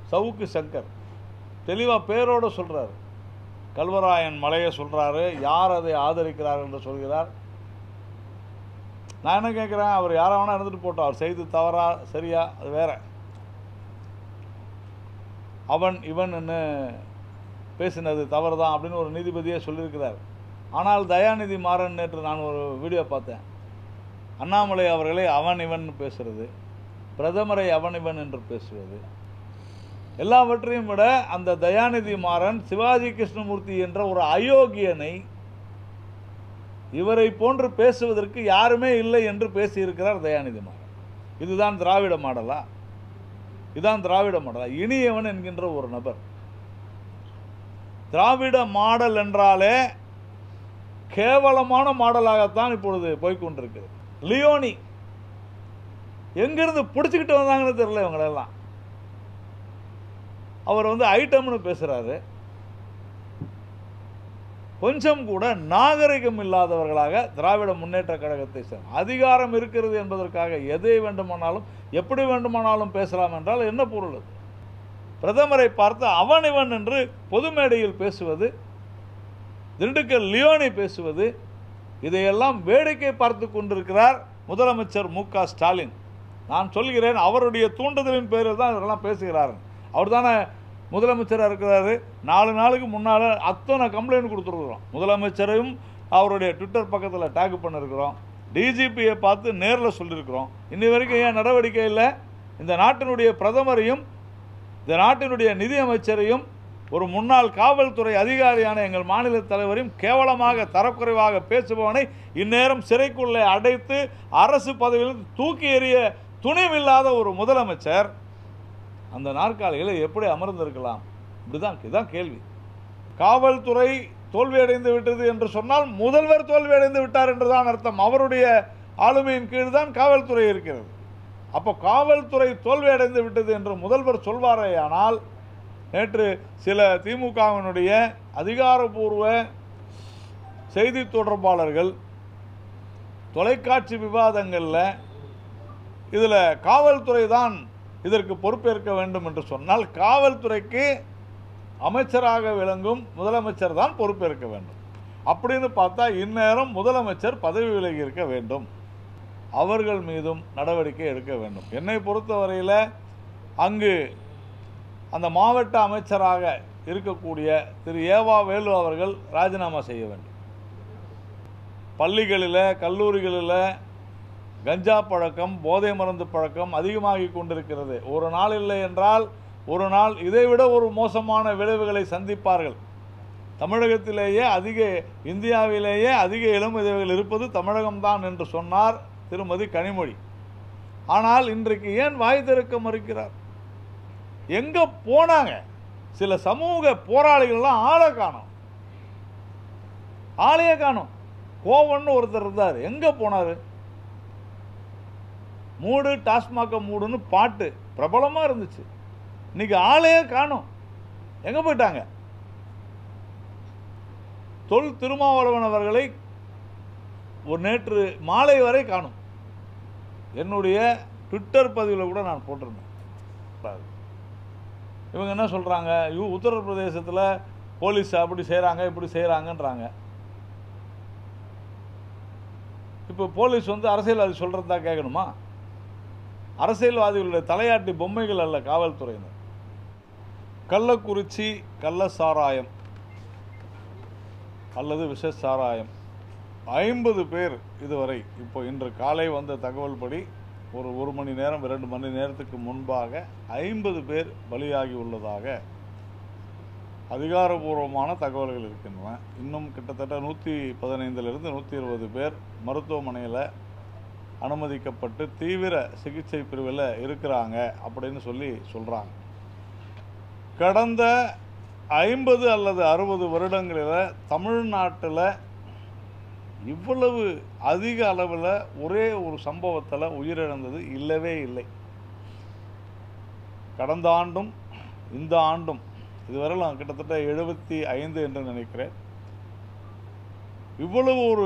சவுக்கு சங்கர் தெளிவாக பேரோட சொல்கிறார் கல்வராயன் மலையை சொல்கிறாரு யார் அதை ஆதரிக்கிறார் என்று சொல்கிறார் நான் என்ன கேட்குறேன் அவர் யாரை வேணா இருந்துட்டு போட்டோம் அவர் செய்து தவறா சரியா அது வேற அவன் இவன்னு பேசினது தவறு தான் அப்படின்னு ஒரு நீதிபதியே சொல்லியிருக்கிறார் ஆனால் தயாநிதி மாறன் நேற்று நான் ஒரு வீடியோ பார்த்தேன் அண்ணாமலை அவர்களை அவன் இவன் பேசுறது பிரதமரை அவன் இவன் என்று பேசுவது எல்லாவற்றையும் விட அந்த தயாநிதி மாறன் சிவாஜி கிருஷ்ணமூர்த்தி என்ற ஒரு அயோக்கியனை இவரை போன்று பேசுவதற்கு யாருமே இல்லை என்று பேசியிருக்கிறார் தயாநிதி மாறன் இதுதான் திராவிட மாடலா இதுதான் திராவிட மாடலா இனியவன் என்கின்ற ஒரு நபர் திராவிட மாடல் என்றாலே கேவலமான மாடலாகத்தான் இப்பொழுது போய்க்கொண்டிருக்கிறது லியோனி எங்கிருந்து பிடிச்சிக்கிட்டு வந்தாங்கன்னு தெரியல இவங்களெல்லாம் அவர் வந்து ஐட்டம்னு பேசுறாரு கொஞ்சம் கூட நாகரிகம் இல்லாதவர்களாக திராவிட முன்னேற்ற கழகத்தை சேர்ந்த அதிகாரம் இருக்கிறது என்பதற்காக எதை வேண்டுமானாலும் எப்படி வேண்டுமானாலும் பேசலாம் என்றால் என்ன பொருள் அது பிரதமரை பார்த்து அவன் இவன் என்று பொது மேடையில் பேசுவது திண்டுக்கல் லியோனி பேசுவது இதையெல்லாம் வேடிக்கை பார்த்து கொண்டிருக்கிறார் முதலமைச்சர் மு க ஸ்டாலின் நான் சொல்கிறேன் அவருடைய தூண்டுதலின் பேரில் தான் இதெல்லாம் பேசுகிறார் அவர் தானே முதலமைச்சராக இருக்கிறாரு நாலு நாளுக்கு முன்னால் அத்தனை கம்ப்ளைண்ட் கொடுத்துருக்குறோம் முதலமைச்சரையும் அவருடைய ட்விட்டர் பக்கத்தில் டேக் பண்ணிருக்கிறோம் டிஜிபியை பார்த்து நேரில் சொல்லியிருக்கிறோம் இன்னி வரைக்கும் ஏன் நடவடிக்கை இல்லை இந்த நாட்டினுடைய பிரதமரையும் இந்த நாட்டினுடைய நிதியமைச்சரையும் ஒரு முன்னாள் காவல்துறை அதிகாரியான எங்கள் மாநில தலைவரையும் கேவலமாக தரக்குறைவாக பேசுபவனை இந்நேரம் சிறைக்குள்ளே அடைத்து அரசு பதவியில் தூக்கி எறிய துணிவில்லாத ஒரு முதலமைச்சர் அந்த நாற்காலியில் எப்படி அமர்ந்திருக்கலாம் இப்படிதான் இதுதான் கேள்வி காவல்துறை தோல்வியடைந்து விட்டது என்று சொன்னால் முதல்வர் தோல்வியடைந்து விட்டார் என்றுதான் அர்த்தம் அவருடைய ஆளுமையின் கீழ் தான் காவல்துறை இருக்கிறது அப்போ காவல்துறை தோல்வியடைந்து விட்டது என்று முதல்வர் சொல்வாரேயானால் நேற்று சில திமுகவினுடைய அதிகாரப்பூர்வ செய்தி தொடர்பாளர்கள் தொலைக்காட்சி விவாதங்களில் இதில் காவல்துறை தான் இதற்கு பொறுப்பேற்க வேண்டும் என்று சொன்னால் காவல்துறைக்கு அமைச்சராக விளங்கும் முதலமைச்சர் தான் பொறுப்பேற்க வேண்டும் அப்படின்னு பார்த்தா இந்நேரம் முதலமைச்சர் பதவி விலகி இருக்க வேண்டும் அவர்கள் மீதும் நடவடிக்கை எடுக்க வேண்டும் என்னை பொறுத்தவரையில் அங்கு அந்த மாவட்ட அமைச்சராக இருக்கக்கூடிய திரு ஏவா வேலு அவர்கள் ராஜினாமா செய்ய வேண்டும் பள்ளிகளில் கல்லூரிகளில் கஞ்சா பழக்கம் போதை மருந்து பழக்கம் அதிகமாகி கொண்டிருக்கிறது ஒரு நாள் இல்லை என்றால் ஒரு நாள் இதைவிட ஒரு மோசமான விளைவுகளை சந்திப்பார்கள் தமிழகத்திலேயே அதிக இந்தியாவிலேயே அதிக இளம் விதவைகள் இருப்பது தமிழகம்தான் என்று சொன்னார் திருமதி கனிமொழி ஆனால் இன்றைக்கு ஏன் வாய் திறக்க மறுக்கிறார் எங்க போனாங்க சில சமூக போராளிகள்லாம் ஆளை காணோம் ஆளையே காணோம் கோவன்னு ஒருத்தர் இருந்தார் எங்க போனாரு மூடு டாஸ்மாக மூடுன்னு பாட்டு பிரபலமா இருந்துச்சு இன்னைக்கு ஆளையே காணோம் எங்க போயிட்டாங்க தொல் திருமாவளவன் அவர்களை ஒரு நேற்று மாலை வரை காணும் என்னுடைய ட்விட்டர் பதிவில் கூட நான் போட்டிருந்தேன் பாரு. இவங்க என்ன சொல்கிறாங்க யூ உத்தரப்பிரதேசத்தில் போலீஸ் அப்படி செய்கிறாங்க இப்படி செய்கிறாங்கன்றாங்க இப்போ போலீஸ் வந்து அரசியல்வாதி சொல்கிறது தான் கேட்கணுமா அரசியல்வாதிகளுடைய தலையாட்டி பொம்மைகள் அல்ல காவல்துறையினர் கள்ளக்குறிச்சி கள்ள சாராயம் அல்லது விஷ சாராயம் ஐம்பது பேர் இதுவரை இப்போ இன்று காலை வந்த தகவல் படி ஒரு ஒரு மணி நேரம் இரண்டு மணி நேரத்துக்கு முன்பாக ஐம்பது பேர் பலியாகி உள்ளதாக அதிகாரபூர்வமான தகவல்கள் இருக்கின்றன இன்னும் கிட்டத்தட்ட நூற்றி பதினைந்திலிருந்து நூற்றி இருபது பேர் மருத்துவமனையில் அனுமதிக்கப்பட்டு தீவிர சிகிச்சை பிரிவில் இருக்கிறாங்க அப்படின்னு சொல்லி சொல்கிறாங்க கடந்த ஐம்பது அல்லது அறுபது வருடங்களில் தமிழ்நாட்டில் இவ்வளவு அதிக அளவில் ஒரே ஒரு சம்பவத்தில் உயிரிழந்தது இல்லவே இல்லை கடந்த ஆண்டும் இந்த ஆண்டும் இதுவரையிலும் கிட்டத்தட்ட எழுபத்தி ஐந்து என்று நினைக்கிறேன் இவ்வளவு ஒரு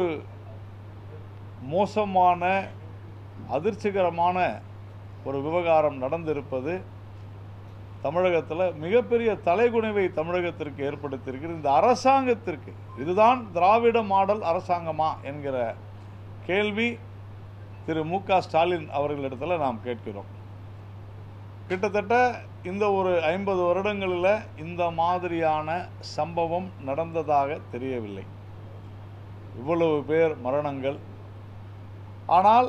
மோசமான அதிர்ச்சிகரமான ஒரு விவகாரம் நடந்திருப்பது தமிழகத்தில் மிகப்பெரிய தலைகுனிவை தமிழகத்திற்கு ஏற்படுத்தியிருக்கிறது இந்த அரசாங்கத்திற்கு இதுதான் திராவிட மாடல் அரசாங்கமா என்கிற கேள்வி திரு மு க ஸ்டாலின் அவர்களிடத்தில் நாம் கேட்கிறோம் கிட்டத்தட்ட இந்த ஒரு ஐம்பது வருடங்களில் இந்த மாதிரியான சம்பவம் நடந்ததாக தெரியவில்லை இவ்வளவு பேர் மரணங்கள் ஆனால்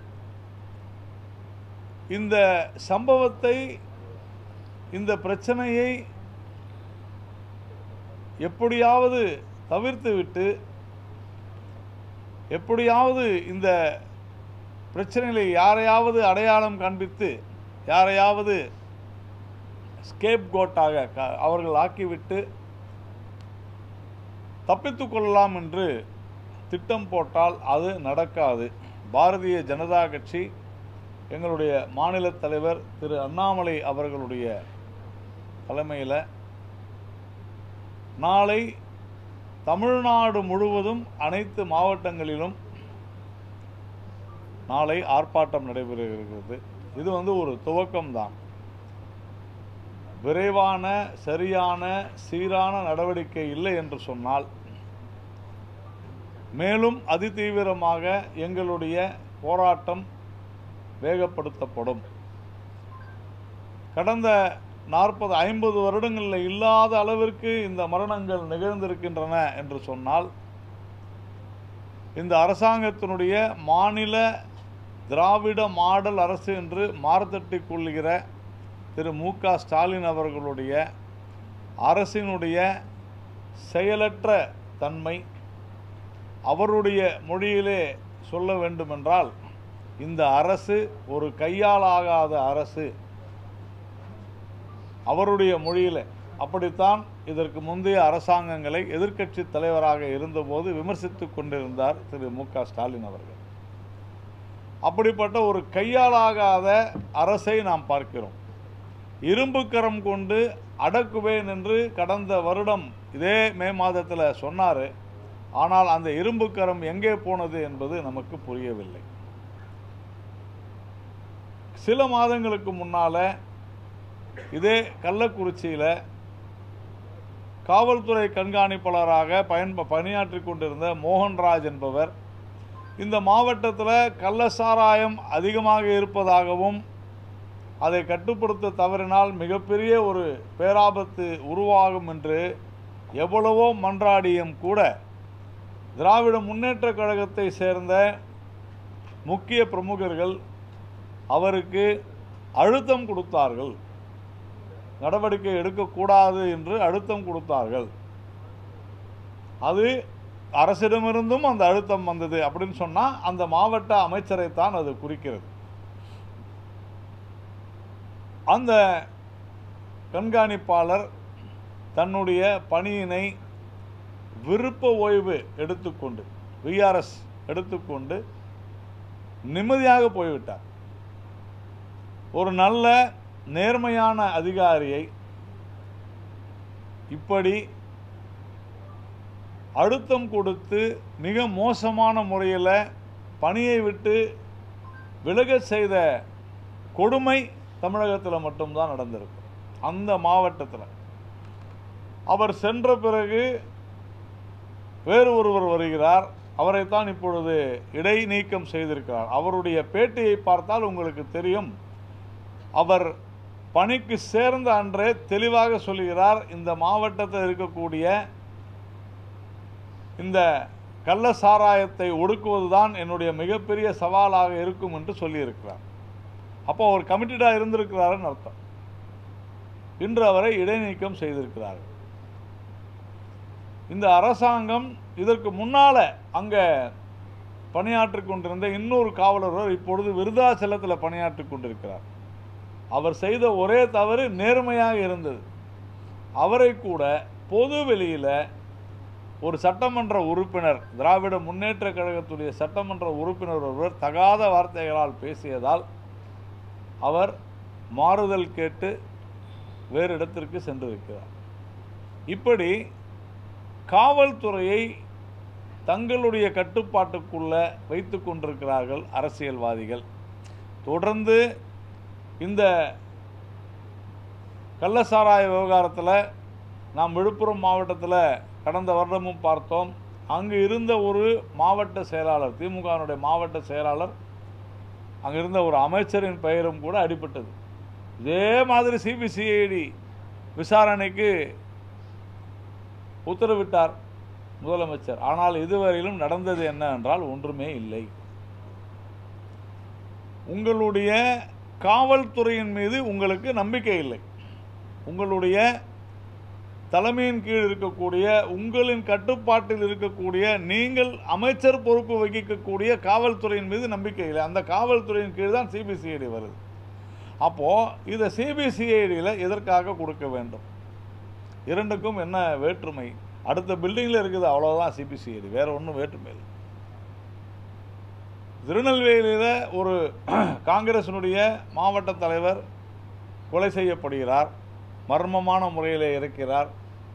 இந்த சம்பவத்தை இந்த பிரச்சனையை எப்படியாவது தவிர்த்துவிட்டு எப்படியாவது இந்த பிரச்சனைகளை யாரையாவது அடையாளம் காண்பித்து யாரையாவது ஸ்கேப் கோட்டாக க- அவர்கள் ஆக்கிவிட்டு தப்பித்துக் கொள்ளலாம் என்று திட்டம் போட்டால் அது நடக்காது பாரதிய ஜனதா கட்சி எங்களுடைய மாநில தலைவர் திரு அண்ணாமலை அவர்களுடைய தலைமையில் நாளை தமிழ்நாடு முழுவதும் அனைத்து மாவட்டங்களிலும் நாளை ஆர்ப்பாட்டம் நடைபெறுகிறது இது வந்து ஒரு துவக்கம்தான் விரைவான சரியான சீரான நடவடிக்கை இல்லை என்று சொன்னால் மேலும் அதிதீவிரமாக எங்களுடைய போராட்டம் வேகப்படுத்தப்படும் கடந்த நாற்பது ஐம்பது வருடங்களில் இல்லாத அளவிற்கு இந்த மரணங்கள் நிகழ்ந்திருக்கின்றன என்று சொன்னால் இந்த அரசாங்கத்தினுடைய மாநில திராவிட மாடல் அரசு என்று மார்த்தட்டிக் கொள்ளுகிற திரு மு க ஸ்டாலின் அவர்களுடைய அரசினுடைய செயலற்ற தன்மை அவருடைய மொழியிலே சொல்ல வேண்டுமென்றால் இந்த அரசு ஒரு கையாலாகாத அரசு அவருடைய மொழியில் அப்படித்தான் இதற்கு முந்தைய அரசாங்கங்களை எதிர்க்கட்சி தலைவராக இருந்தபோது விமர்சித்து கொண்டிருந்தார் திரு மு க ஸ்டாலின் அவர்கள் அப்படிப்பட்ட ஒரு கையாலாகாத அரசை நாம் பார்க்கிறோம் இரும்பு கரம் கொண்டு அடக்குவேன் என்று கடந்த வருடம் இதே மே மாதத்தில் சொன்னார் ஆனால் அந்த இரும்பு கரம் எங்கே போனது என்பது நமக்கு புரியவில்லை சில மாதங்களுக்கு முன்னால் இதே கள்ளக்குறிச்சியில் காவல்துறை கண்காணிப்பாளராக பயன் பணியாற்றி கொண்டிருந்த மோகன்ராஜ் என்பவர் இந்த மாவட்டத்தில் கள்ள சாராயம் அதிகமாக இருப்பதாகவும் அதை கட்டுப்படுத்த தவறினால் மிகப்பெரிய ஒரு பேராபத்து உருவாகும் என்று எவ்வளவோ மன்றாடியும் கூட திராவிட முன்னேற்றக் கழகத்தை சேர்ந்த முக்கிய பிரமுகர்கள் அவருக்கு அழுத்தம் கொடுத்தார்கள் நடவடிக்கை எடுக்கக்கூடாது என்று அழுத்தம் கொடுத்தார்கள் அது அரசிடமிருந்தும் அந்த அழுத்தம் வந்தது அப்படின்னு சொன்னால் அந்த மாவட்ட அமைச்சரைத்தான் அது குறிக்கிறது அந்த கண்காணிப்பாளர் தன்னுடைய பணியினை விருப்ப ஓய்வு எடுத்துக்கொண்டு விஆர்எஸ் எடுத்துக்கொண்டு நிம்மதியாக போய்விட்டார் ஒரு நல்ல நேர்மையான அதிகாரியை இப்படி அழுத்தம் கொடுத்து மிக மோசமான முறையில் பணியை விட்டு விலகச் செய்த கொடுமை தமிழகத்தில் மட்டும்தான் நடந்திருக்கு அந்த மாவட்டத்தில் அவர் சென்ற பிறகு வேறு ஒருவர் வருகிறார் அவரைத்தான் இப்பொழுது இடைநீக்கம் செய்திருக்கிறார் அவருடைய பேட்டியை பார்த்தால் உங்களுக்கு தெரியும் அவர் பணிக்கு சேர்ந்த அன்றே தெளிவாக சொல்லுகிறார் இந்த மாவட்டத்தில் இருக்கக்கூடிய இந்த கள்ள சாராயத்தை ஒடுக்குவதுதான் என்னுடைய மிகப்பெரிய சவாலாக இருக்கும் என்று சொல்லியிருக்கிறார் அப்போ அவர் கமிட்டடாக இருந்திருக்கிறாருன்னு அர்த்தம் இன்று அவரை இடைநீக்கம் செய்திருக்கிறார்கள் இந்த அரசாங்கம் இதற்கு முன்னால் அங்கே பணியாற்றி கொண்டிருந்த இன்னொரு காவலர் இப்பொழுது விருதாச்சலத்தில் பணியாற்றி கொண்டிருக்கிறார் அவர் செய்த ஒரே தவறு நேர்மையாக இருந்தது அவரை கூட பொது வெளியில் ஒரு சட்டமன்ற உறுப்பினர் திராவிட முன்னேற்ற கழகத்துடைய சட்டமன்ற உறுப்பினர் ஒருவர் தகாத வார்த்தைகளால் பேசியதால் அவர் மாறுதல் கேட்டு வேறு இடத்திற்கு சென்றிருக்கிறார் இப்படி காவல்துறையை தங்களுடைய கட்டுப்பாட்டுக்குள்ள வைத்து கொண்டிருக்கிறார்கள் அரசியல்வாதிகள் தொடர்ந்து இந்த கள்ளசாராய விவகாரத்தில் நாம் விழுப்புரம் மாவட்டத்தில் கடந்த வருடமும் பார்த்தோம் அங்கு இருந்த ஒரு மாவட்ட செயலாளர் திமுகவினுடைய மாவட்ட செயலாளர் அங்கே இருந்த ஒரு அமைச்சரின் பெயரும் கூட அடிபட்டது இதே மாதிரி சிபிசிஐடி விசாரணைக்கு உத்தரவிட்டார் முதலமைச்சர் ஆனால் இதுவரையிலும் நடந்தது என்ன என்றால் ஒன்றுமே இல்லை உங்களுடைய காவல்துறையின் மீது உங்களுக்கு நம்பிக்கை இல்லை உங்களுடைய தலைமையின் கீழ் இருக்கக்கூடிய உங்களின் கட்டுப்பாட்டில் இருக்கக்கூடிய நீங்கள் அமைச்சர் பொறுப்பு வகிக்கக்கூடிய காவல்துறையின் மீது நம்பிக்கை இல்லை அந்த காவல்துறையின் கீழ் தான் சிபிசிஐடி வருது அப்போது இதை சிபிசிஐடியில் எதற்காக கொடுக்க வேண்டும் இரண்டுக்கும் என்ன வேற்றுமை அடுத்த பில்டிங்கில் இருக்குது அவ்வளோதான் சிபிசிஐடி வேற ஒன்றும் வேற்றுமை இல்லை திருநெல்வேலியில் ஒரு காங்கிரசினுடைய மாவட்ட தலைவர் கொலை செய்யப்படுகிறார் மர்மமான முறையில் இருக்கிறார்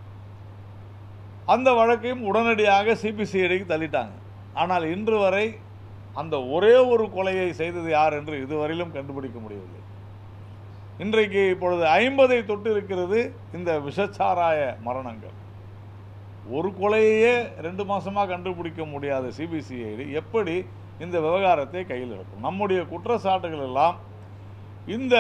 அந்த வழக்கையும் உடனடியாக சிபிசிஐடிக்கு தள்ளிட்டாங்க ஆனால் இன்று வரை அந்த ஒரே ஒரு கொலையை செய்தது யார் என்று இதுவரையிலும் கண்டுபிடிக்க முடியவில்லை இன்றைக்கு இப்பொழுது ஐம்பதை தொட்டு இருக்கிறது இந்த விஷச்சாராய மரணங்கள் ஒரு கொலையையே ரெண்டு மாசமாக கண்டுபிடிக்க முடியாத சிபிசிஐடி எப்படி இந்த விவகாரத்தை கையில் எடுக்கும் நம்முடைய குற்றச்சாட்டுகள் எல்லாம் இந்த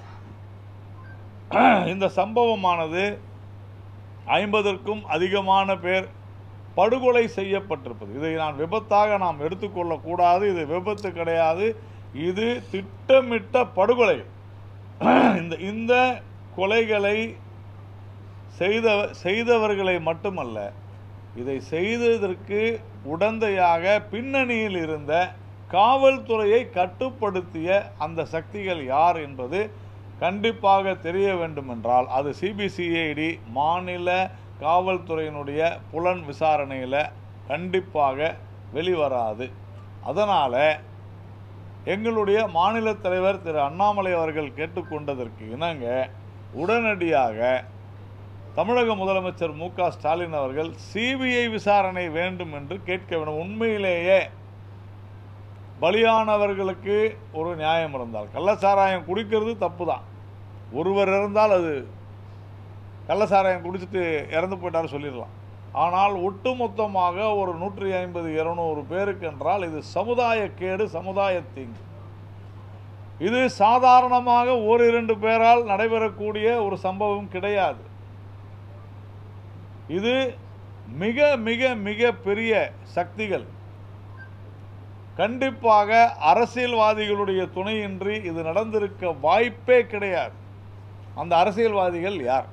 இந்த சம்பவமானது ஐம்பதற்கும் அதிகமான பேர் படுகொலை செய்யப்பட்டிருப்பது இதை நான் விபத்தாக நாம் எடுத்துக்கொள்ளக்கூடாது இது விபத்து கிடையாது இது திட்டமிட்ட படுகொலை இந்த இந்த கொலைகளை செய்த செய்தவர்களை மட்டுமல்ல இதை செய்ததற்கு உடந்தையாக பின்னணியில் இருந்த காவல்துறையை கட்டுப்படுத்திய அந்த சக்திகள் யார் என்பது கண்டிப்பாக தெரிய வேண்டுமென்றால் அது சிபிசிஐடி மாநில காவல்துறையினுடைய புலன் விசாரணையில் கண்டிப்பாக வெளிவராது அதனால் எங்களுடைய மாநில தலைவர் திரு அண்ணாமலை அவர்கள் கேட்டுக்கொண்டதற்கு இணங்க உடனடியாக தமிழக முதலமைச்சர் மு க ஸ்டாலின் அவர்கள் சிபிஐ விசாரணை வேண்டும் என்று கேட்க வேண்டும் உண்மையிலேயே பலியானவர்களுக்கு ஒரு நியாயம் இருந்தால் கள்ளச்சாராயம் குடிக்கிறது தப்பு தான் ஒருவர் இருந்தால் அது கள்ளச்சாராயம் குடிச்சிட்டு இறந்து போயிட்டார் சொல்லிடலாம் ஆனால் ஒட்டுமொத்தமாக ஒரு நூற்றி ஐம்பது இருநூறு பேருக்கு என்றால் இது சமுதாய கேடு சமுதாய தீங்கு இது சாதாரணமாக ஓரிரண்டு பேரால் நடைபெறக்கூடிய ஒரு சம்பவம் கிடையாது இது மிக மிக மிக பெரிய சக்திகள் கண்டிப்பாக அரசியல்வாதிகளுடைய துணையின்றி இது நடந்திருக்க வாய்ப்பே கிடையாது அந்த அரசியல்வாதிகள் யார்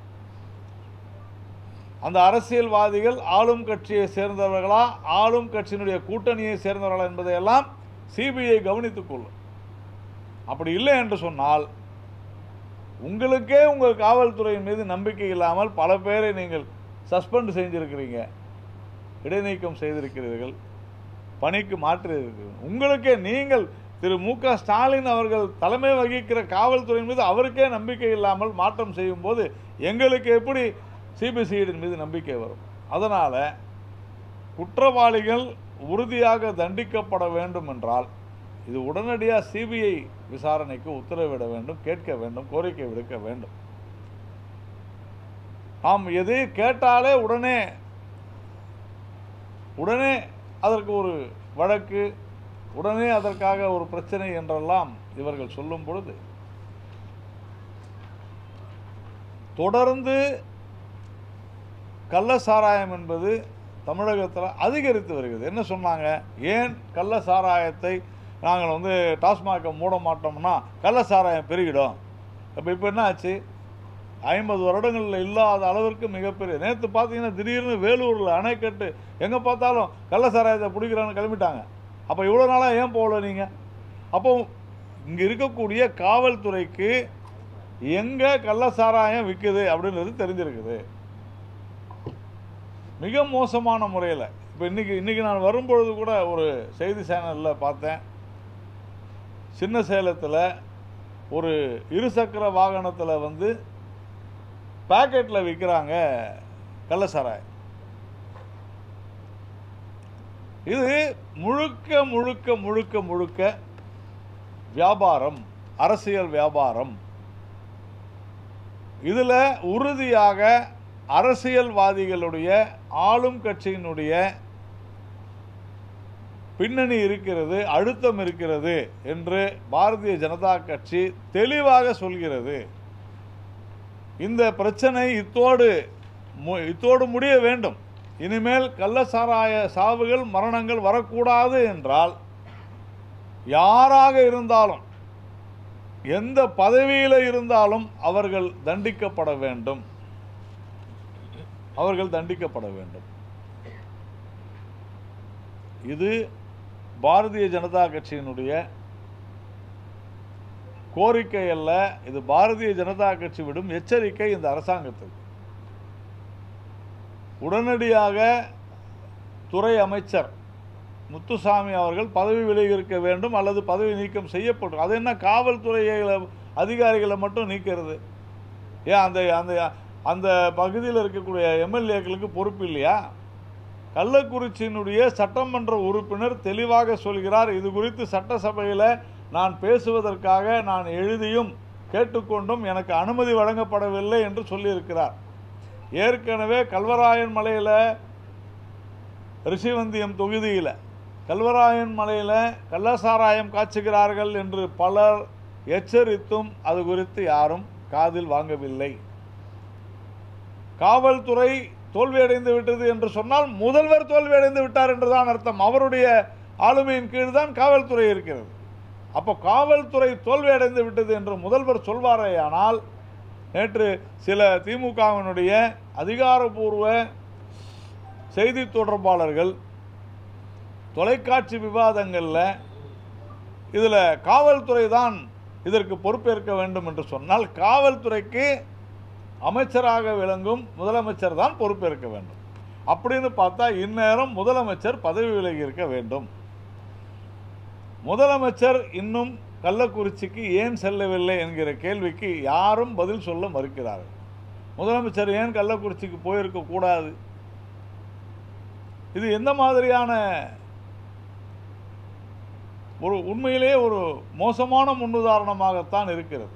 அந்த அரசியல்வாதிகள் ஆளும் கட்சியை சேர்ந்தவர்களா ஆளும் கட்சியினுடைய கூட்டணியை சேர்ந்தவர்களா என்பதையெல்லாம் சிபிஐ கவனித்துக் கொள்ளும் அப்படி இல்லை என்று சொன்னால் உங்களுக்கே உங்கள் காவல்துறையின் மீது நம்பிக்கை இல்லாமல் பல பேரை நீங்கள் சஸ்பெண்ட் செஞ்சிருக்கிறீங்க இடைநீக்கம் செய்திருக்கிறீர்கள் பணிக்கு மாற்றியிருக்கிறீர்கள் உங்களுக்கே நீங்கள் திரு மு க ஸ்டாலின் அவர்கள் தலைமை வகிக்கிற காவல்துறையின் மீது அவருக்கே நம்பிக்கை இல்லாமல் மாற்றம் செய்யும் போது எங்களுக்கு எப்படி சிபிசிஐடியின் மீது நம்பிக்கை வரும் அதனால் குற்றவாளிகள் உறுதியாக தண்டிக்கப்பட வேண்டும் என்றால் இது உடனடியாக சிபிஐ விசாரணைக்கு உத்தரவிட வேண்டும் கேட்க வேண்டும் கோரிக்கை விடுக்க வேண்டும் நாம் எது கேட்டாலே உடனே உடனே அதற்கு ஒரு வழக்கு உடனே அதற்காக ஒரு பிரச்சனை என்றெல்லாம் இவர்கள் சொல்லும் பொழுது தொடர்ந்து கள்ள சாராயம் என்பது தமிழகத்தில் அதிகரித்து வருகிறது என்ன சொன்னாங்க ஏன் கள்ள சாராயத்தை நாங்கள் வந்து டாஸ்மாகை மூட மாட்டோம்னா கள்ள சாராயம் பெருகிடும் அப்போ இப்போ என்ன ஆச்சு ஐம்பது வருடங்களில் இல்லாத அளவிற்கு மிகப்பெரிய நேற்று பார்த்தீங்கன்னா திடீர்னு வேலூரில் அணைக்கட்டு எங்கே பார்த்தாலும் கள்ள சாராயத்தை பிடிக்கிறான்னு கிளம்பிட்டாங்க அப்போ இவ்வளோ நாளாக ஏன் போகல நீங்கள் அப்போ இங்கே இருக்கக்கூடிய காவல்துறைக்கு எங்கே கள்ள சாராயம் விற்குது அப்படின்றது தெரிஞ்சிருக்குது மிக மோசமான முறையில் இப்போ இன்றைக்கி இன்றைக்கி நான் வரும்பொழுது கூட ஒரு செய்தி சேனலில் பார்த்தேன் சின்ன சேலத்தில் ஒரு இருசக்கர வாகனத்தில் வந்து பேக்கெட்டில் விற்கிறாங்க கள்ளசாராயம் இது முழுக்க முழுக்க முழுக்க முழுக்க வியாபாரம் அரசியல் வியாபாரம் இதில் உறுதியாக அரசியல்வாதிகளுடைய ஆளும் கட்சியினுடைய பின்னணி இருக்கிறது அழுத்தம் இருக்கிறது என்று பாரதிய ஜனதா கட்சி தெளிவாக சொல்கிறது இந்த பிரச்சனை இத்தோடு மு- இத்தோடு முடிய வேண்டும் இனிமேல் கள்ளசாராய சாவுகள் மரணங்கள் வரக்கூடாது என்றால் யாராக இருந்தாலும் எந்த பதவியில் இருந்தாலும் அவர்கள் தண்டிக்கப்பட வேண்டும் அவர்கள் தண்டிக்கப்பட வேண்டும் இது பாரதிய ஜனதா கட்சியினுடைய கோரிக்கை அல்ல இது பாரதிய ஜனதா கட்சி விடும் எச்சரிக்கை இந்த அரசாங்கத்துக்கு உடனடியாக துறை அமைச்சர் முத்துசாமி அவர்கள் பதவி விலகி இருக்க வேண்டும் அல்லது பதவி நீக்கம் செய்யப்படும் அது என்ன காவல்துறை அதிகாரிகளை மட்டும் நீக்கிறது ஏன் அந்த அந்த அந்த பகுதியில் இருக்கக்கூடிய எம்எல்ஏக்களுக்கு பொறுப்பு இல்லையா கள்ளக்குறிச்சியினுடைய சட்டமன்ற உறுப்பினர் தெளிவாக சொல்கிறார் இது குறித்து சட்டசபையில் நான் பேசுவதற்காக நான் எழுதியும் கேட்டுக்கொண்டும் எனக்கு அனுமதி வழங்கப்படவில்லை என்று சொல்லியிருக்கிறார் ஏற்கனவே கல்வராயன் மலையில் ரிஷிவந்தியம் தொகுதியில் கல்வராயன் மலையில் கள்ளசாராயம் காய்ச்சுகிறார்கள் என்று பலர் எச்சரித்தும் அது குறித்து யாரும் காதில் வாங்கவில்லை காவல்துறை தோல்வியடைந்து விட்டது என்று சொன்னால் முதல்வர் தோல்வியடைந்து விட்டார் என்றுதான் அர்த்தம் அவருடைய ஆளுமையின் கீழ் தான் காவல்துறை இருக்கிறது அப்போ காவல்துறை தோல்வியடைந்து விட்டது என்று முதல்வர் சொல்வாரேயானால் நேற்று சில திமுகவினுடைய அதிகாரப்பூர்வ செய்தி தொடர்பாளர்கள் தொலைக்காட்சி விவாதங்களில் இதில் காவல்துறை தான் இதற்கு பொறுப்பேற்க வேண்டும் என்று சொன்னால் காவல்துறைக்கு அமைச்சராக விளங்கும் முதலமைச்சர் தான் பொறுப்பேற்க வேண்டும் அப்படின்னு பார்த்தா இந்நேரம் முதலமைச்சர் பதவி விலகி இருக்க வேண்டும் முதலமைச்சர் இன்னும் கள்ளக்குறிச்சிக்கு ஏன் செல்லவில்லை என்கிற கேள்விக்கு யாரும் பதில் சொல்ல மறுக்கிறார்கள் முதலமைச்சர் ஏன் கள்ளக்குறிச்சிக்கு போயிருக்க கூடாது இது எந்த மாதிரியான ஒரு உண்மையிலே ஒரு மோசமான முன்னுதாரணமாகத்தான் இருக்கிறது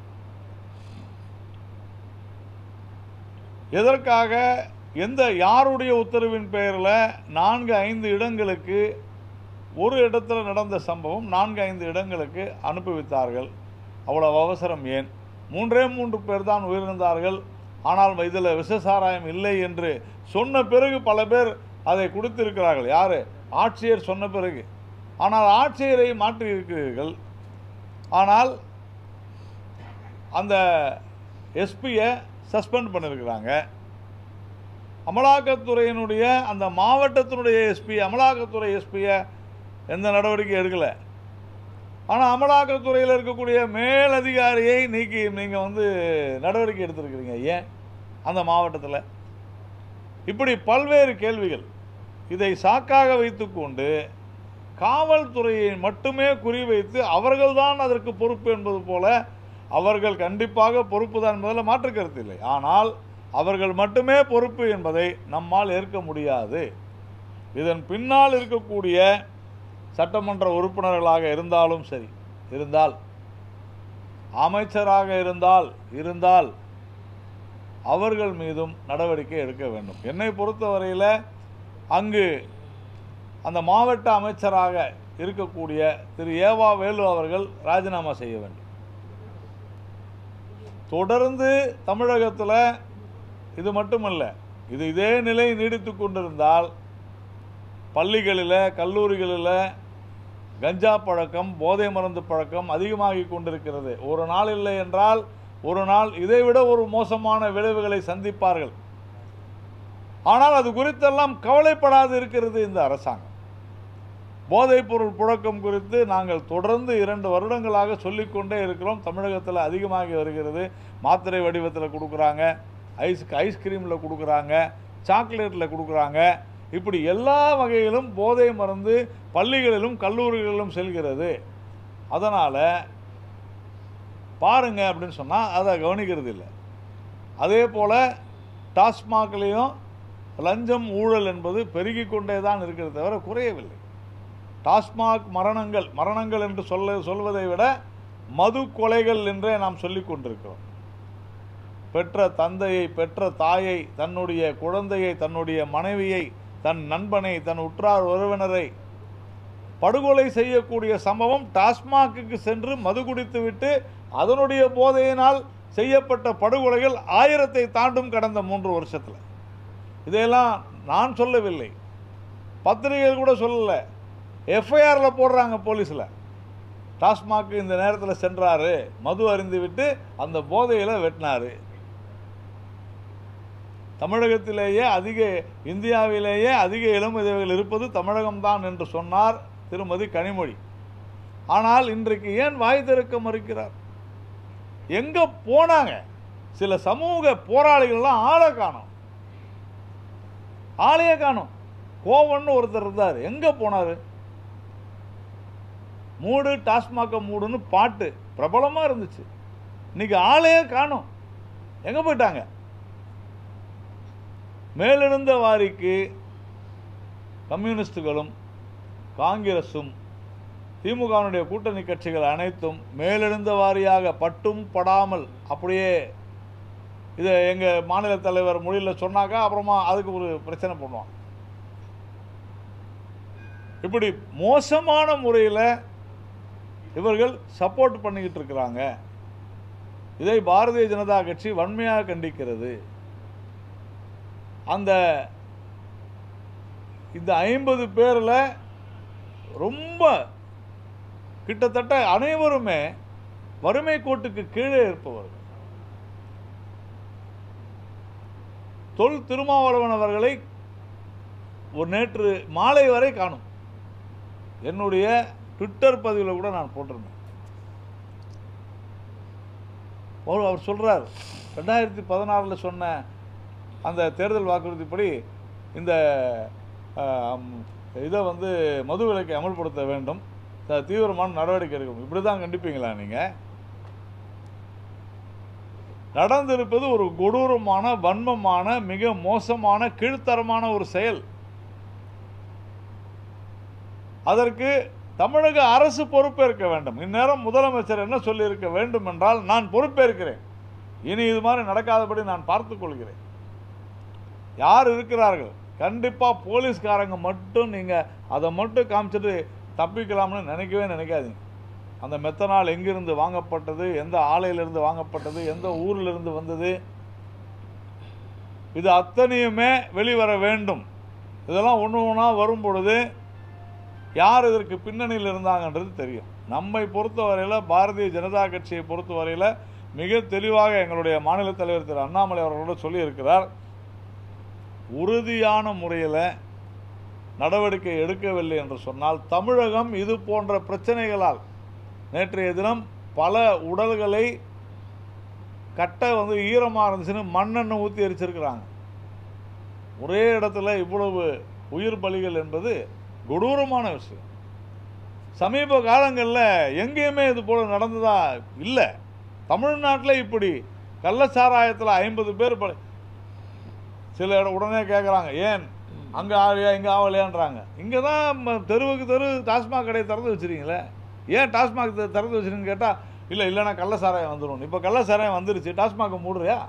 எதற்காக எந்த யாருடைய உத்தரவின் பெயரில் நான்கு ஐந்து இடங்களுக்கு ஒரு இடத்துல நடந்த சம்பவம் நான்கு ஐந்து இடங்களுக்கு அனுப்பி வைத்தார்கள் அவ்வளவு அவசரம் ஏன் மூன்றே மூன்று பேர் தான் உயிரிழந்தார்கள் ஆனால் இதில் விஷசாராயம் இல்லை என்று சொன்ன பிறகு பல பேர் அதை கொடுத்திருக்கிறார்கள் யார் ஆட்சியர் சொன்ன பிறகு ஆனால் ஆட்சியரை மாற்றியிருக்கிறீர்கள் ஆனால் அந்த எஸ்பியை சஸ்பெண்ட் பண்ணியிருக்கிறாங்க அமலாக்கத்துறையினுடைய அந்த மாவட்டத்தினுடைய எஸ்பி அமலாக்கத்துறை எஸ்பியை எந்த நடவடிக்கையும் எடுக்கலை ஆனால் அமலாக்கத்துறையில் இருக்கக்கூடிய மேலதிகாரியை நீக்கி நீங்கள் வந்து நடவடிக்கை எடுத்திருக்கிறீங்க ஏன் அந்த மாவட்டத்தில் இப்படி பல்வேறு கேள்விகள் இதை சாக்காக வைத்துக்கொண்டு காவல்துறையை மட்டுமே குறிவைத்து அவர்கள்தான் அதற்கு பொறுப்பு என்பது போல அவர்கள் கண்டிப்பாக பொறுப்பு தான் என்பதில் மாற்று கருத்து இல்லை ஆனால் அவர்கள் மட்டுமே பொறுப்பு என்பதை நம்மால் ஏற்க முடியாது இதன் பின்னால் இருக்கக்கூடிய சட்டமன்ற உறுப்பினர்களாக இருந்தாலும் சரி இருந்தால் அமைச்சராக இருந்தால் இருந்தால் அவர்கள் மீதும் நடவடிக்கை எடுக்க வேண்டும் என்னை பொறுத்தவரையில் அங்கு அந்த மாவட்ட அமைச்சராக இருக்கக்கூடிய திரு ஏவா வேலு அவர்கள் ராஜினாமா செய்ய வேண்டும் தொடர்ந்து தமிழகத்தில் இது மட்டுமல்ல இது இதே நிலை நீடித்து கொண்டிருந்தால் பள்ளிகளில் கல்லூரிகளில் கஞ்சா பழக்கம் போதை மருந்து பழக்கம் அதிகமாகி கொண்டிருக்கிறது ஒரு நாள் இல்லை என்றால் ஒரு நாள் இதைவிட ஒரு மோசமான விளைவுகளை சந்திப்பார்கள் ஆனால் அது குறித்தெல்லாம் கவலைப்படாது இருக்கிறது இந்த அரசாங்கம் போதைப்பொருள் புழக்கம் குறித்து நாங்கள் தொடர்ந்து இரண்டு வருடங்களாக சொல்லிக்கொண்டே இருக்கிறோம் தமிழகத்தில் அதிகமாகி வருகிறது மாத்திரை வடிவத்தில் கொடுக்குறாங்க ஐஸ் ஐஸ்கிரீமில் கொடுக்குறாங்க சாக்லேட்டில் கொடுக்குறாங்க இப்படி எல்லா வகையிலும் போதை மருந்து பள்ளிகளிலும் கல்லூரிகளிலும் செல்கிறது அதனால் பாருங்க அப்படின்னு சொன்னால் அதை கவனிக்கிறது இல்லை அதே போல் டாஸ்மாக்லேயும் லஞ்சம் ஊழல் என்பது பெருகி கொண்டே தான் இருக்கிறது தவிர குறையவில்லை டாஸ்மாக் மரணங்கள் மரணங்கள் என்று சொல்ல சொல்வதை விட மது கொலைகள் என்றே நாம் சொல்லிக் கொண்டிருக்கிறோம் பெற்ற தந்தையை பெற்ற தாயை தன்னுடைய குழந்தையை தன்னுடைய மனைவியை தன் நண்பனை தன் உற்றார் உறவினரை படுகொலை செய்யக்கூடிய சம்பவம் டாஸ்மாகுக்கு சென்று மது குடித்துவிட்டு அதனுடைய போதையினால் செய்யப்பட்ட படுகொலைகள் ஆயிரத்தை தாண்டும் கடந்த மூன்று வருஷத்தில் இதையெல்லாம் நான் சொல்லவில்லை பத்திரிகைகள் கூட சொல்லலை எஃப்ஐஆரில் போடுறாங்க போலீஸில் டாஸ்மாக் இந்த நேரத்தில் சென்றாரு மது அருந்தி விட்டு அந்த போதையில் வெட்டினாரு தமிழகத்திலேயே அதிக இந்தியாவிலேயே அதிக இளம் விதவைகள் இருப்பது தமிழகம்தான் என்று சொன்னார் திருமதி கனிமொழி ஆனால் இன்றைக்கு ஏன் வாய் திறக்க மறுக்கிறார் எங்க போனாங்க சில சமூக போராளிகள்லாம் ஆளை காணோம் ஆளையே காணோம் கோவன்னு ஒருத்தர் இருந்தார் எங்க போனாரு மூடு டாஸ்மாக மூடுன்னு பாட்டு பிரபலமா இருந்துச்சு இன்னைக்கு ஆளையே காணோம் எங்க போயிட்டாங்க மேலெழுந்த வாரிக்கு கம்யூனிஸ்டுகளும் காங்கிரஸும் திமுகவினுடைய கூட்டணி கட்சிகள் அனைத்தும் மேலெழுந்த வாரியாக பட்டும் படாமல் அப்படியே இதை எங்கள் மாநில தலைவர் மொழியில் சொன்னாக்கா அப்புறமா அதுக்கு ஒரு பிரச்சனை பண்ணுவான் இப்படி மோசமான முறையில் இவர்கள் சப்போர்ட் பண்ணிக்கிட்டு இருக்கிறாங்க இதை பாரதிய ஜனதா கட்சி வன்மையாக கண்டிக்கிறது அந்த இந்த ஐம்பது பேரில் ரொம்ப கிட்டத்தட்ட அனைவருமே வறுமை கோட்டுக்கு கீழே இருப்பவர்கள் தொல் திருமாவளவன் அவர்களை ஒரு நேற்று மாலை வரை காணும் என்னுடைய ட்விட்டர் பதிவில் கூட நான் போட்டிருந்தேன் அவர் அவர் சொல்கிறார் ரெண்டாயிரத்தி பதினாறில் சொன்ன அந்த தேர்தல் வாக்குறுதிப்படி இந்த ஆம், இதை வந்து மது விலக்கை அமல்படுத்த வேண்டும் த- தீவிரமான நடவடிக்கை எடுக்கணும் இப்படி தான் கண்டிப்பீங்களா நீங்கள் நடந்திருப்பது ஒரு கொடூரமான வன்மமான மிக மோசமான கீழ்த்தரமான ஒரு செயல் அதற்கு தமிழக அரசு பொறுப்பேற்க வேண்டும் இந்நேரம் முதலமைச்சர் என்ன சொல்லியிருக்க வேண்டும் என்றால் நான் பொறுப்பேற்கிறேன் இனி இது மாதிரி நடக்காதபடி நான் பார்த்துக் கொள்கிறேன் யார் இருக்கிறார்கள் கண்டிப்பாக போலீஸ்காரங்க மட்டும் நீங்கள் அதை மட்டும் காமிச்சிட்டு தப்பிக்கலாம்னு நினைக்கவே நினைக்காதீங்க அந்த மெத்தனால் எங்கிருந்து வாங்கப்பட்டது எந்த ஆலையிலிருந்து வாங்கப்பட்டது எந்த ஊரிலிருந்து வந்தது இது அத்தனையுமே வெளிவர வேண்டும் இதெல்லாம் ஒன்று ஒன்றா வரும் பொழுது யார் இதற்கு பின்னணியில் இருந்தாங்கன்றது தெரியும் நம்மை பொறுத்தவரையில் பாரதிய ஜனதா கட்சியை பொறுத்தவரையில் மிக தெளிவாக எங்களுடைய மாநில தலைவர் திரு அண்ணாமலை அவர்களோட சொல்லியிருக்கிறார் உறுதியான முறையில் நடவடிக்கை எடுக்கவில்லை என்று சொன்னால் தமிழகம் இது போன்ற பிரச்சனைகளால் நேற்றைய தினம் பல உடல்களை கட்டை வந்து ஈரமாக இருந்துச்சுன்னு மண்ணெண்ணெய் ஊற்றி எரிச்சிருக்கிறாங்க ஒரே இடத்துல இவ்வளவு உயிர் பலிகள் என்பது கொடூரமான விஷயம் சமீப காலங்களில் எங்கேயுமே இது போல நடந்ததா இல்லை தமிழ்நாட்டில் இப்படி கள்ளச்சாராயத்தில் ஐம்பது பேர் பலி சில இடம் உடனே கேட்குறாங்க ஏன் அங்கே ஆகலையா இங்கே ஆகலையான்றாங்க இங்கே தான் ம- தெருவுக்கு தெரு டாஸ்மாக் கடையை திறந்து வச்சுருக்கீங்களே ஏன் டாஸ்மாக் தி- திறந்து வச்சுருங்கன்னு கேட்டால் இல்லை இல்லைன்னா கள்ள சாராயம் வந்துடும் இப்போ கள்ள சாராயம் வந்துருச்சு டாஸ்மாக் மூடுறியா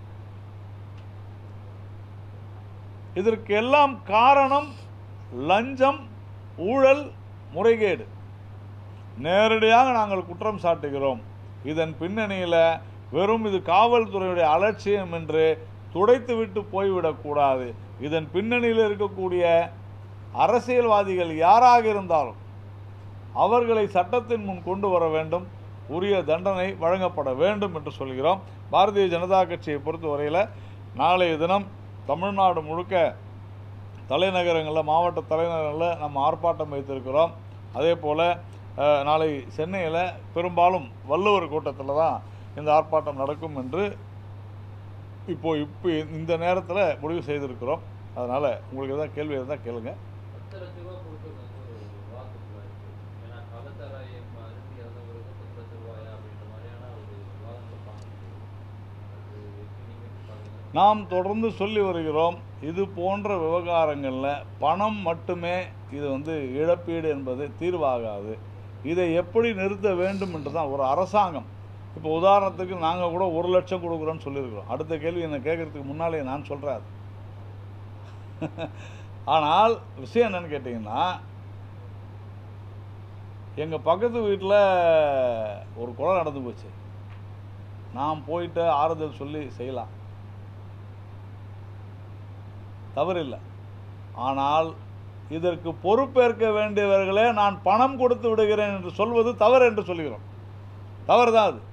இதற்கு எல்லாம் காரணம் லஞ்சம் ஊழல் முறைகேடு நேரடியாக நாங்கள் குற்றம் சாட்டுகிறோம் இதன் பின்னணியில் வெறும் இது காவல்துறையுடைய அலட்சியம் என்று துடைத்துவிட்டு போய்விடக்கூடாது இதன் பின்னணியில் இருக்கக்கூடிய அரசியல்வாதிகள் யாராக இருந்தாலும் அவர்களை சட்டத்தின் முன் கொண்டு வர வேண்டும் உரிய தண்டனை வழங்கப்பட வேண்டும் என்று சொல்கிறோம் பாரதிய ஜனதா கட்சியை பொறுத்தவரையில் நாளைய தினம் தமிழ்நாடு முழுக்க தலைநகரங்களில் மாவட்ட தலைநகரங்களில் நம்ம ஆர்ப்பாட்டம் வைத்திருக்கிறோம் அதே போல் அஹ், நாளை சென்னையில் பெரும்பாலும் வள்ளுவர் கூட்டத்தில் தான் இந்த ஆர்ப்பாட்டம் நடக்கும் என்று இப்போ இப்போ இந்த நேரத்தில் முடிவு செய்திருக்கிறோம் அதனால் உங்களுக்கு எதாவது கேள்வி இருந்தால் கேளுங்க பத்து லட்ச ரூபா கொடுத்தது வந்து ஒரு விவாதத்துக்குள்ள இருக்கு ஏன்னா கள்ளச்சாராயம் அருந்தி இறந்தவருக்கு பத்து லட்ச ரூபாயா அப்படின்ற மாதிரியான ஒரு விவாதங்களை பார்க்குது அது எப்படி நீங்க பாக்குறீங்க நாம் தொடர்ந்து சொல்லி வருகிறோம் இது போன்ற விவகாரங்களில் பணம் மட்டுமே இது வந்து இழப்பீடு என்பது தீர்வாகாது இதை எப்படி நிறுத்த வேண்டும் என்று தான் ஒரு அரசாங்கம் இப்போ உதாரணத்துக்கு நாங்கள் கூட ஒரு லட்சம் கொடுக்குறோன்னு சொல்லியிருக்கிறோம் அடுத்த கேள்வி என்னை கேட்குறதுக்கு முன்னாலே நான் சொல்கிறேன் அது ஆனால் விஷயம் என்னன்னு கேட்டிங்கன்னா எங்கள் பக்கத்து வீட்டில் ஒரு கொலை நடந்து போச்சு நான் போயிட்டு ஆறுதல் சொல்லி செய்யலாம் தவறில்லை ஆனால் இதற்கு பொறுப்பேற்க வேண்டியவர்களே நான் பணம் கொடுத்து விடுகிறேன் என்று சொல்வது தவறு என்று சொல்லுகிறோம் தவறு தான் அது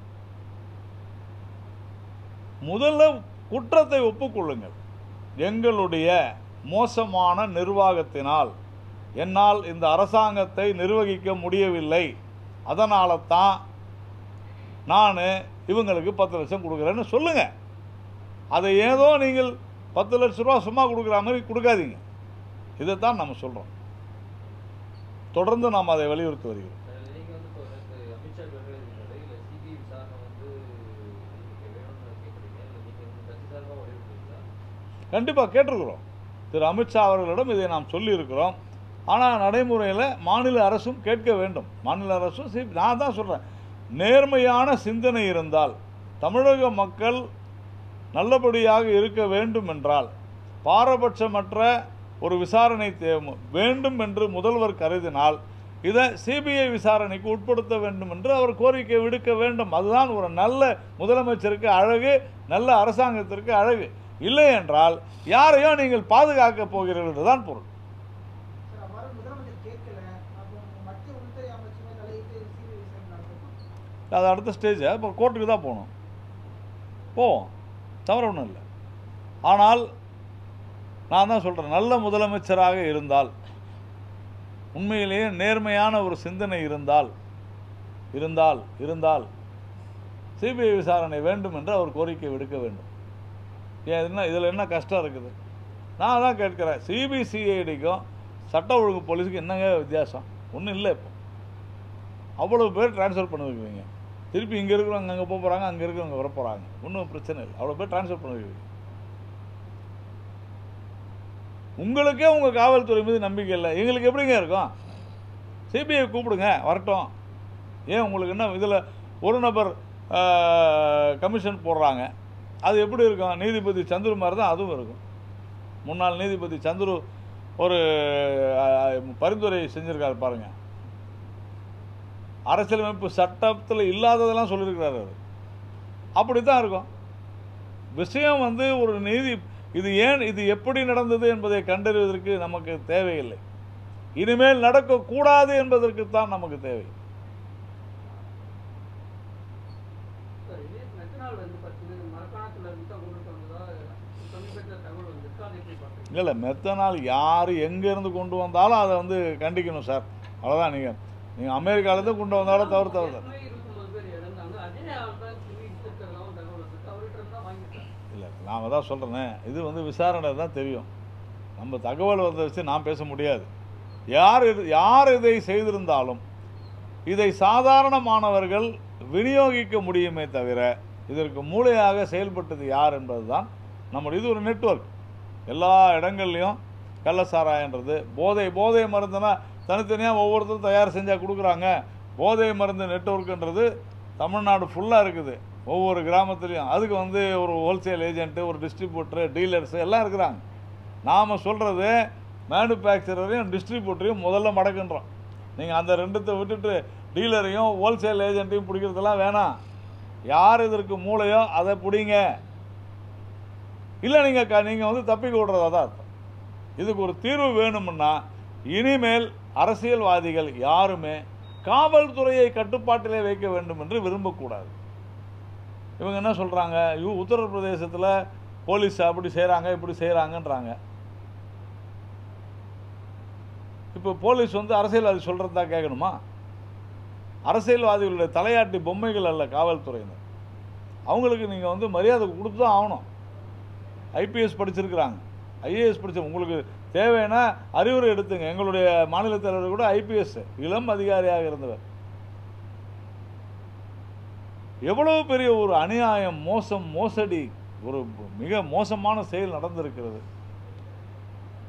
முதல்ல குற்றத்தை ஒப்புக்கொள்ளுங்கள் எங்களுடைய மோசமான நிர்வாகத்தினால் என்னால் இந்த அரசாங்கத்தை நிர்வகிக்க முடியவில்லை அதனால தான் நான் இவங்களுக்கு பத்து லட்சம் கொடுக்குறேன்னு சொல்லுங்கள் அதை ஏதோ நீங்கள் பத்து லட்ச ரூபா சும்மா கொடுக்குற மாதிரி கொடுக்காதீங்க இதைத்தான் நம்ம சொல்கிறோம் தொடர்ந்து நாம் அதை வலியுறுத்தி வருகிறோம் சார், நீங்க வந்து இப்போ நேத்து அமித்ஷா சொல்லியிருந்தீங்க இல்ல சிபிஐ விசாரணை வந்து நீங்க வேணும்னு கேட்குறீங்க இல்ல நீங்க வந்து கட்சி சார்பாக வலியுறுத்துறீங்களா கண்டிப்பாக கேட்டிருக்கிறோம் திரு அமித்ஷா அவர்களிடம் இதை நாம் சொல்லியிருக்கிறோம் ஆனால் நடைமுறையில் மாநில அரசும் கேட்க வேண்டும் மாநில அரசும் சி நான் தான் சொல்கிறேன் நேர்மையான சிந்தனை இருந்தால் தமிழக மக்கள் நல்லபடியாக இருக்க வேண்டும் என்றால் பாரபட்சமற்ற ஒரு விசாரணை தே- வேண்டும் என்று முதல்வர் கருதினால் இதை சிபிஐ விசாரணைக்கு உட்படுத்த வேண்டும் என்று அவர் கோரிக்கை விடுக்க வேண்டும் அதுதான் ஒரு நல்ல முதலமைச்சருக்கு அழகு நல்ல அரசாங்கத்திற்கு அழகு இல்லை என்றால் யாரையோ நீங்கள் பாதுகாக்கப் போகிறீர்கள் என்றுதான் பொருள் சார் அவ்வாறு முதலமைச்சர் கேட்கல அப்போ மத்திய உள்துறை அமைச்சரவை தலையிட்டு சிபிஐ விசாரணை நடத்தணும் அது அடுத்த ஸ்டேஜ் இப்போ கோர்ட்டுக்கு தான் போகணும் போவோம் தவறு ஒன்றும் இல்லை ஆனால் நான் தான் சொல்கிறேன் நல்ல முதலமைச்சராக இருந்தால் உண்மையிலேயே நேர்மையான ஒரு சிந்தனை இருந்தால் இருந்தால் இருந்தால் சிபிஐ விசாரணை வேண்டும் என்று அவர் கோரிக்கை விடுக்க வேண்டும் ஏன் என்ன இதில் என்ன கஷ்டம் இருக்குது நான் தான் கேட்குறேன் சிபிசிஐடிக்கும் சட்ட ஒழுங்கு போலீஸுக்கு என்னங்க வித்தியாசம் ஒன்றும் இல்லை இப்போ அவ்வளோ பேர் ட்ரான்ஸ்ஃபர் பண்ணி வைக்கிறீங்க திருப்பி இங்கே இருக்கிறவங்க அங்கே போக போகிறாங்க அங்கே இருக்கிறவங்க வர போகிறாங்க ஒன்றும் பிரச்சனை இல்லை அவ்வளோ பேர் ட்ரான்ஸ்ஃபர் பண்ணி வைக்கிறீங்க உங்களுக்கே உங்கள் காவல்துறை மீது நம்பிக்கை இல்லை எங்களுக்கு எப்படிங்க இருக்கும் சிபிஐ கூப்பிடுங்க வரட்டும் ஏன் உங்களுக்கு என்ன இதில் ஒரு நபர் கமிஷன் போடுறாங்க அது எப்படி இருக்கும் நீதிபதி சந்துரு மாதிரி தான் அதுவும் இருக்கும் முன்னாள் நீதிபதி சந்துரு ஒரு அஹ், பரிந்துரை செஞ்சுருக்காரு பாருங்க அரசியலமைப்பு சட்டத்தில் இல்லாததெல்லாம் சொல்லியிருக்கிறாரு அவர் அப்படி தான் இருக்கும் விஷயம் வந்து ஒரு நீதி இது ஏன் இது எப்படி நடந்தது என்பதை கண்டறிவதற்கு நமக்கு தேவையில்லை இனிமேல் நடக்கக்கூடாது என்பதற்கு தான் நமக்கு தேவை சார், இதே மெத்தனால் வந்து பார்த்தீங்கன்னா மரக்காணத்துல இருந்து தான் கொண்டுட்டு வந்ததா சமீபத்தில் தகவல் வந்திருக்கு அதை எப்படி பார்க்குறீங்க இல்லை இல்லை மெத்தனால் யார் எங்கேருந்து கொண்டு வந்தாலும் அதை வந்து கண்டிக்கணும் சார் அவ்வளோதான் நீங்கள் நீங்கள் அமெரிக்காவிலேருந்து கொண்டு வந்தாலும் தவறு தவறு தான் ஏற்கனவே இருபத்தொன்பது பேர் இறந்தாங்க அதே ஆள் தான் திரும்பி இருக்கிறதாவும் தகவல் வந்திருக்கு அவர்கிட்ட இருந்தா வாங்கிட்டாங்க இல்லை நாம் தான் சொல்கிறேனே இது வந்து விசாரணை தான் தெரியும் நம்ம தகவல் வந்த வச்சு நான் பேச முடியாது யார் இது யார் இதை செய்திருந்தாலும் இதை சாதாரணமானவர்கள் விநியோகிக்க முடியுமே தவிர இதற்கு மூளையாக செயல்பட்டது யார் என்பதுதான் நம்முடைய இது ஒரு நெட்வொர்க் எல்லா இடங்கள்லையும் கள்ளசாராயன்றது போதை போதை மருந்துனா தனித்தனியாக ஒவ்வொருத்தரும் தயார் செஞ்சால் கொடுக்குறாங்க போதை மருந்து நெட்வொர்க்குன்றது தமிழ்நாடு ஃபுல்லாக இருக்குது ஒவ்வொரு கிராமத்துலேயும் அதுக்கு வந்து ஒரு ஹோல்சேல் ஏஜென்ட்டு ஒரு டிஸ்ட்ரிபியூட்டரு டீலர்ஸு எல்லாம் இருக்கிறாங்க நாம் சொல்கிறது மேனுஃபேக்சரரையும் டிஸ்ட்ரிபியூட்டரையும் முதல்ல மடக்குன்றோம் நீங்கள் அந்த ரெண்டுத்தை விட்டுட்டு டீலரையும் ஹோல்சேல் ஏஜென்ட்டையும் பிடிக்கிறதெல்லாம் வேணாம் யார் இதற்கு மூளையோ அதை பிடிங்க இல்லை நீங்கள் க நீங்கள் வந்து தப்பிக்க விடுறதா தான் அர்த்தம் இதுக்கு ஒரு தீர்வு வேணும்னா இனிமேல் அரசியல்வாதிகள் யாருமே காவல்துறையை கட்டுப்பாட்டிலே வைக்க வேண்டும் என்று விரும்பக்கூடாது இவங்க என்ன சொல்கிறாங்க யூ உத்தரப்பிரதேசத்தில் போலீஸ் அப்படி செய்கிறாங்க இப்படி செய்கிறாங்கன்றாங்க இப்போ போலீஸ் வந்து அரசியல்வாதி சொல்கிறது தான் கேட்கணுமா அரசியல்வாதிகளுடைய தலையாட்டி பொம்மைகள் அல்ல காவல்துறையினர் அவங்களுக்கு நீங்கள் வந்து மரியாதை கொடுத்து தான் ஆகணும் ஐபிஎஸ் படிச்சிருக்கிறாங்க ஐஏஎஸ் படிச்ச உங்களுக்கு தேவைன்னா அறிவுரை எடுத்துங்க எங்களுடைய மாநில தலைவர் கூட ஐபிஎஸ் இளம் அதிகாரியாக இருந்தவர் எவ்வளவு பெரிய ஒரு அநியாயம் மோசம் மோசடி ஒரு மிக மோசமான செயல் நடந்திருக்கிறது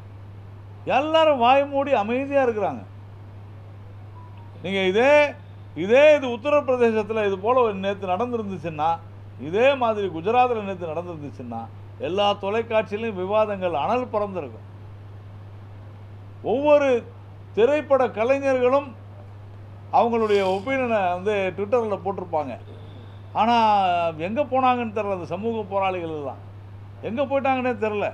எல்லாரும் வாய் மூடி அமைதியாக இருக்கிறாங்க நீங்கள் இதே இதே இது உத்தரப்பிரதேசத்தில் இது போல நேற்று நடந்திருந்துச்சுன்னா இதே மாதிரி குஜராத்தில் நேற்று நடந்திருந்துச்சுன்னா எல்லா தொலைக்காட்சியிலும் விவாதங்கள் அனல் பறந்திருக்கும் ஒவ்வொரு திரைப்பட கலைஞர்களும் அவங்களுடைய ஒப்பீனியனை வந்து ட்விட்டரில் போட்டிருப்பாங்க ஆனால் எங்கே போனாங்கன்னு தெரில அந்த சமூக போராளிகள் எல்லாம் எங்கே போயிட்டாங்கன்னே தெரில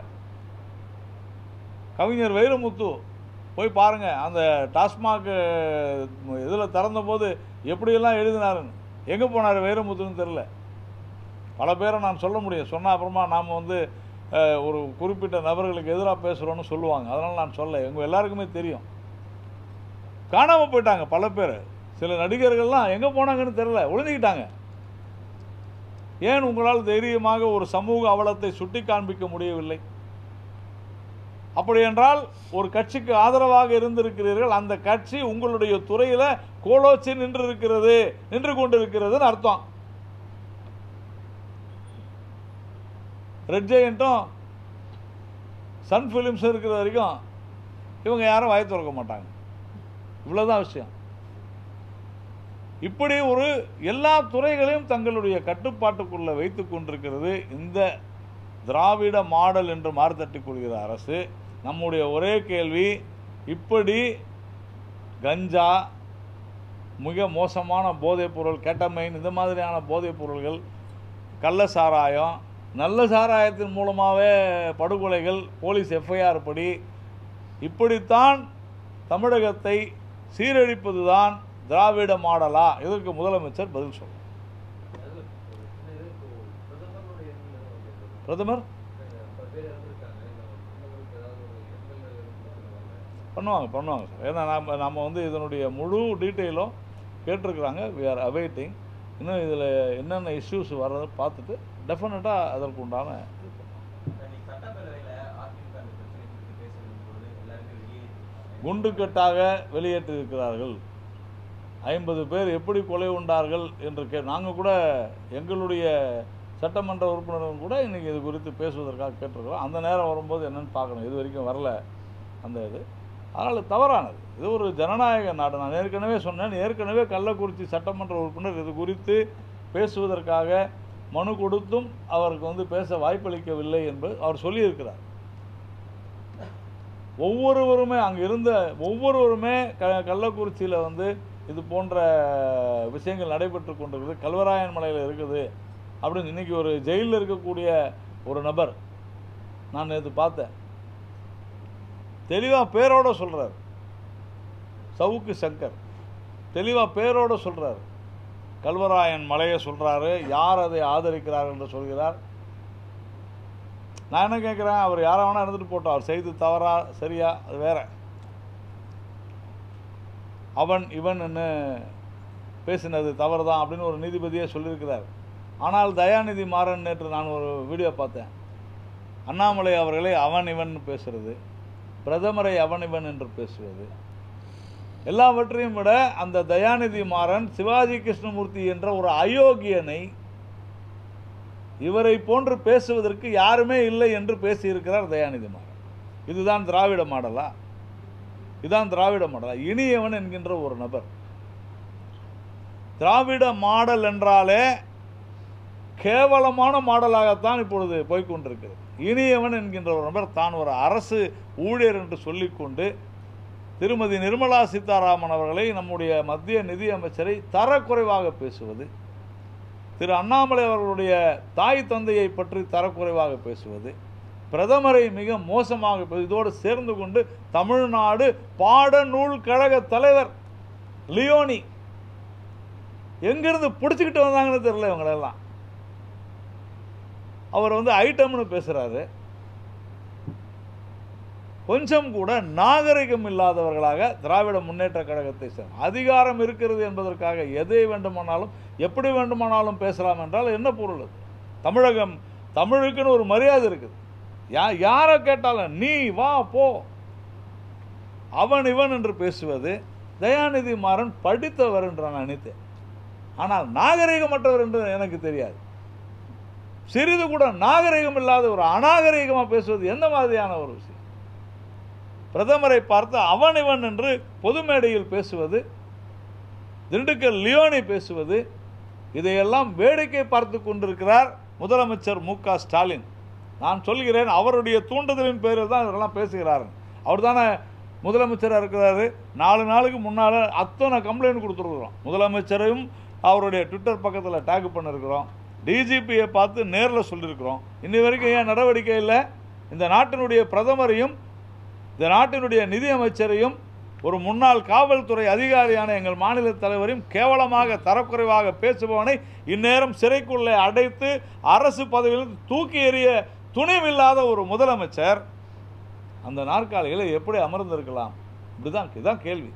கவிஞர் வைரமுத்து போய் பாருங்கள் அந்த டாஸ்மாக் இதில் திறந்தபோது எப்படியெல்லாம் எழுதினாருன்னு எங்கே போனார் வைரமுத்துன்னு தெரில பல பேரை நான் சொல்ல முடியும் சொன்ன அப்புறமா நாம் வந்து அஹ், ஒரு குறிப்பிட்ட நபர்களுக்கு எதிராக பேசுகிறோன்னு சொல்லுவாங்க அதனால் நான் சொல்ல எங்கள் எல்லாருக்குமே தெரியும் காணாமல் போயிட்டாங்க பல பேர் சில நடிகர்கள்லாம் எங்கே போனாங்கன்னு தெரில ஒளிஞ்சுக்கிட்டாங்க ஏன் உங்களால் தைரியமாக ஒரு சமூக அவலத்தை சுட்டி காண்பிக்க முடியவில்லை அப்படி என்றால் ஒரு கட்சிக்கு ஆதரவாக இருந்திருக்கிறீர்கள் அந்த கட்சி உங்களுடைய துறையில கோலோச்சி நின்று இருக்கிறது நின்று கொண்டிருக்கிறதுன்னு அர்த்தம் ரெட் ஜெயண்ட்டும் சன் ஃபிலிம்ஸ் இருக்கிற வரைக்கும் இவங்க யாரும் வாய் திறக்க மாட்டாங்க இவ்வளவுதான் விஷயம் இப்படி ஒரு எல்லா துறைகளையும் தங்களுடைய கட்டுப்பாட்டுக்குள்ள வைத்துக் கொண்டிருக்கிறது இந்த திராவிட மாடல் என்று மாறுதட்டிக் கொள்கிற அரசு நம்முடைய ஒரே கேள்வி இப்படி கஞ்சா மிக மோசமான போதைப் பொருள் கெட்டமைன் இந்த மாதிரியான போதைப் பொருள்கள் கள்ள சாராயம் நல்ல சாராயத்தின் மூலமாகவே படுகொலைகள் போலீஸ் எஃப்ஐஆர் படி இப்படித்தான் தமிழகத்தை சீரழிப்பதுதான் திராவிட மாடலா இதற்கு முதலமைச்சர் பதில் சொல்லும் அதுல ஒரு சின்ன இது இப்போ பிரதமருடைய எண்ணம் எதுவும் வந்திருக்கு. பிரதமர் பல பேர் இறந்துருக்காங்க இல்ல பிரதமருக்கு ஏதாவது ஒரு எண்கள் சொல்லுவாங்க பண்ணுவாங்க பண்ணுவாங்க சார் ஏன்னா நம்ம நம்ம வந்து இதனுடைய முழு டீட்டெயிலும் கேட்டிருக்கிறாங்க வி ஆர் அவைட்டிங் இன்னும் இதில் என்னென்ன இஷ்யூஸ் வர்றதை பார்த்துட்டு டெஃபினட்டாக அதற்கு உண்டான இது பண்ணுவோம். இன்னைக்கு சட்டப்பேரவையில அதிமுக அந்த பிரச்சனை குறித்து பேசும் பொழுது எல்லாருமே வெளியே குண்டுக்கட்டாக வெளியேற்றிருக்கிறார்கள் ஐம்பது பேர் எப்படி கொலை உண்டார்கள் என்று கே நாங்கள் கூட எங்களுடைய சட்டமன்ற உறுப்பினரும் கூட இன்றைக்கி இது குறித்து பேசுவதற்காக கேட்டிருக்கிறோம் அந்த நேரம் வரும்போது என்னன்னு பார்க்கணும் இது வரைக்கும் வரல அந்த இது அதனால் தவறானது இது ஒரு ஜனநாயக நாடு நான் ஏற்கனவே சொன்னேன் ஏற்கனவே கள்ளக்குறிச்சி சட்டமன்ற உறுப்பினர் இது குறித்து பேசுவதற்காக மனு கொடுத்தும் அவருக்கு வந்து பேச வாய்ப்பளிக்கவில்லை என்பது அவர் சொல்லியிருக்கிறார் ஒவ்வொருவருமே அங்கே இருந்த ஒவ்வொருவருமே க கள்ளக்குறிச்சியில் வந்து இது போன்ற விஷயங்கள் நடைபெற்று கொண்டிருக்குது கல்வராயன் மலையில் இருக்குது அப்படின்னு இன்னைக்கு ஒரு ஜெயிலில் இருக்கக்கூடிய ஒரு நபர் நான் நேற்று பார்த்தேன் தெளிவாக பேரோட சொல்கிறார் சவுக்கு சங்கர் தெளிவாக பேரோட சொல்கிறார் கல்வராயன் மலையை சொல்கிறாரு யார் அதை ஆதரிக்கிறார் என்று சொல்கிறார் நான் என்ன கேட்குறேன் அவர் யாரை வேணா இருந்துட்டு போட்டோம் அவர் செய்து தவறா சரியா அது வேற அவன் இவன் என்ன பேசினது தவறு தான் அப்படின்னு ஒரு நீதிபதியே சொல்லியிருக்கிறார் ஆனால் தயாநிதி மாறன் நேற்று நான் ஒரு வீடியோ பார்த்தேன் அண்ணாமலை அவர்களை அவன் இவன் பேசுறது பிரதமரை அவன் இவன் என்று பேசுவது எல்லாவற்றையும் விட அந்த தயாநிதி மாறன் சிவாஜி கிருஷ்ணமூர்த்தி என்ற ஒரு அயோக்கியனை இவரை போன்று பேசுவதற்கு யாருமே இல்லை என்று பேசியிருக்கிறார் தயாநிதி மாறன் இதுதான் திராவிட மாடலா இதுதான் திராவிட மாடலா இனியவன் என்கின்ற ஒரு நபர் திராவிட மாடல் என்றாலே கேவலமான மாடலாகத்தான் இப்பொழுது போய்க்கொண்டிருக்கிறது இனியவன் என்கின்ற ஒரு நபர் தான் ஒரு அரசு ஊழியர் என்று சொல்லிக்கொண்டு திருமதி நிர்மலா சீதாராமன் அவர்களை நம்முடைய மத்திய நிதி அமைச்சரை தரக்குறைவாக பேசுவது திரு அண்ணாமலை அவர்களுடைய தாய் தந்தையை பற்றி தரக்குறைவாக பேசுவது பிரதமரை மிக மோசமாக பே- இதோடு சேர்ந்து கொண்டு தமிழ்நாடு பாடநூல் கழக தலைவர் லியோனி எங்கிருந்து பிடிச்சிக்கிட்டு வந்தாங்கன்னு தெரியல இவங்களெல்லாம் அவர் வந்து ஐட்டம்னு பேசுறாரு கொஞ்சம் கூட நாகரிகம் இல்லாதவர்களாக திராவிட முன்னேற்ற கழகத்தை சேர்ந்த அதிகாரம் இருக்கிறது என்பதற்காக எதை வேண்டுமானாலும் எப்படி வேண்டுமானாலும் பேசலாம் என்றால் என்ன பொருள் அது தமிழகம் தமிழுக்குன்னு ஒரு மரியாதை இருக்குது யா யாரை கேட்டாலும் நீ வா போ அவன் இவன் என்று பேசுவது தயாநிதி மாறன் படித்தவர் என்று நான் நினைத்தேன் ஆனால் நாகரிகமற்றவர் என்று எனக்கு தெரியாது சிறிது கூட நாகரிகம் இல்லாத ஒரு அநாகரிகமாக பேசுவது எந்த மாதிரியான ஒரு விஷயம் பிரதமரை பார்த்து அவன் இவன் என்று பொது மேடையில் பேசுவது திண்டுக்கல் லியோனி பேசுவது இதையெல்லாம் வேடிக்கை பார்த்து கொண்டிருக்கிறார் முதலமைச்சர் மு க ஸ்டாலின் நான் சொல்கிறேன் அவருடைய தூண்டுதலின் பேரில் தான் இதெல்லாம் பேசுகிறார் அவர் தானே முதலமைச்சராக இருக்கிறாரு நாலு நாளுக்கு முன்னால் அத்தனை கம்ப்ளைண்ட் கொடுத்துருக்குறோம் முதலமைச்சரையும் அவருடைய ட்விட்டர் பக்கத்தில் டேக் பண்ணிருக்கிறோம் டிஜிபியை பார்த்து நேரில் சொல்லியிருக்கிறோம் இன்னி வரைக்கும் ஏன் நடவடிக்கை இல்லை இந்த நாட்டினுடைய பிரதமரையும் இந்த நாட்டினுடைய நிதியமைச்சரையும் ஒரு முன்னாள் காவல்துறை அதிகாரியான எங்கள் மாநில தலைவரையும் கேவலமாக தரக்குறைவாக பேசுபவனை இந்நேரம் சிறைக்குள்ளே அடைத்து அரசு பதவியில் தூக்கி எறிய துணிவில்லாத ஒரு முதலமைச்சர் அந்த நாற்காலிகளை எப்படி அமர்ந்திருக்கலாம் இப்படிதான் இதுதான் கேள்வி